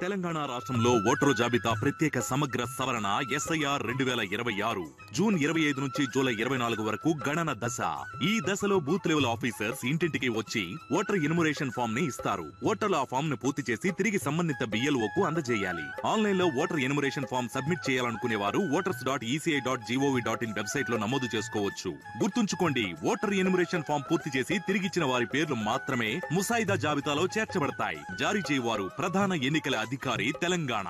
తెలంగాణ రాష్ట్రంలో ఓటరు జాబితా ప్రత్యేక సమగ్ర సవరణ ఎస్ఐఆర్ రెండు వేల ఇరవై ఆరు జూన్ ఇరవై ఐదు నుంచి జూలై ఇరవై నాలుగు వరకు గణన దశ ఈ దశలో బూత్ లెవెల్ ఆఫీసర్స్ ఇంటింటికి వచ్చి ఓటర్ ఇనుమరేషన్ ఫామ్ ని ఇస్తారు ఓటర్లు ఆ ఫామ్ ను పూర్తి చేసి తిరిగి సంబంధిత బిఎల్ఓ కు అందజేయాలి ఆన్లైన్ లో ఓటర్ ఎనుమరేషన్ ఫామ్ సబ్మిట్ చేయాలనుకునే వారు voters dot ECI dot GOV dot in website లో నమోదు చేసుకోవచ్చు గుర్తుంచుకోండి ఓటర్ ఎనుమరేషన్ ఫామ్ పూర్తి చేసి తిరిగిచ్చిన వారి పేర్లు మాత్రమే ముసాయిదా జాబితాలో చేర్చబడతాయి జారీ చేయవారు ప్రధాన ఎన్నికల అధికారి తెలంగాణ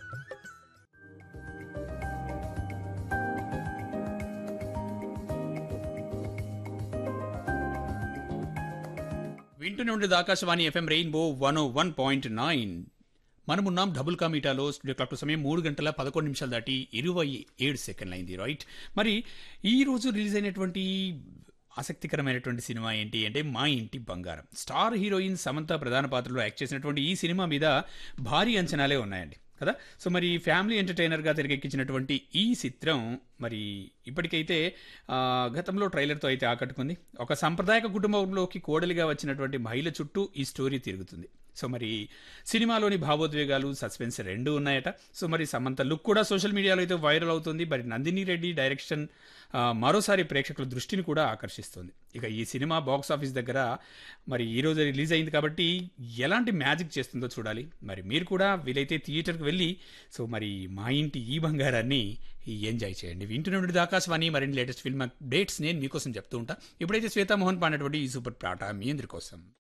వింటూనే ఉండేది Akashvani FM rainbow one one point nine మనమున్నాం డబుల్ కామీటాలో స్టూడియో క్లాక్ సమయం మూడు గంటల పదకొండు నిమిషాలు దాటి ఇరవై ఏడు సెకండ్లు అయింది రైట్ మరి ఈ రోజు రిలీజ్ అయినటువంటి ఆసక్తికరమైనటువంటి సినిమా ఏంటి అంటే మా ఇంటి బంగారం స్టార్ హీరోయిన్ సమంత ప్రధాన పాత్రలో యాక్ట్ చేసినటువంటి ఈ సినిమా మీద భారీ అంచనాలే ఉన్నాయండి కదా సో మరి ఫ్యామిలీ ఎంటర్టైనర్గా తెరకెక్కించినటువంటి ఈ చిత్రం మరి ఇప్పటికైతే ఆ, గతంలో ట్రైలర్తో అయితే ఆకట్టుకుంది ఒక సాంప్రదాయక కుటుంబంలోకి కోడలిగా వచ్చినటువంటి మహిళ చుట్టూ ఈ స్టోరీ తిరుగుతుంది సో మరి సినిమాలోని భావోద్వేగాలు సస్పెన్స్ రెండు ఉన్నాయట సో మరి సమంత లుక్ కూడా సోషల్ మీడియాలో అయితే వైరల్ అవుతుంది మరి నందిని రెడ్డి డైరెక్షన్ ఆ, మరోసారి ప్రేక్షకుల దృష్టిని కూడా ఆకర్షిస్తుంది ఇక ఈ సినిమా బాక్స్ ఆఫీస్ దగ్గర మరి ఈ రోజు రిలీజ్ అయింది కాబట్టి ఎలాంటి మ్యాజిక్ చేస్తుందో చూడాలి మరి మీరు కూడా వీలైతే థియేటర్కి వెళ్ళి సో మరి మా ఇంటి ఈ బంగారాన్ని ఎంజాయ్ చేయండి వింటూనే ఉండేది ఆకాశవాణి మరిన్ని లేటెస్ట్ ఫిల్మ్ అప్డేట్స్ నేను మీకోసం చెప్తూ ఉంటా ఇప్పుడైతే శ్వేతామోహన్ పాడినటువంటి ఈ సూపర్ పాట మీ అందరి కోసం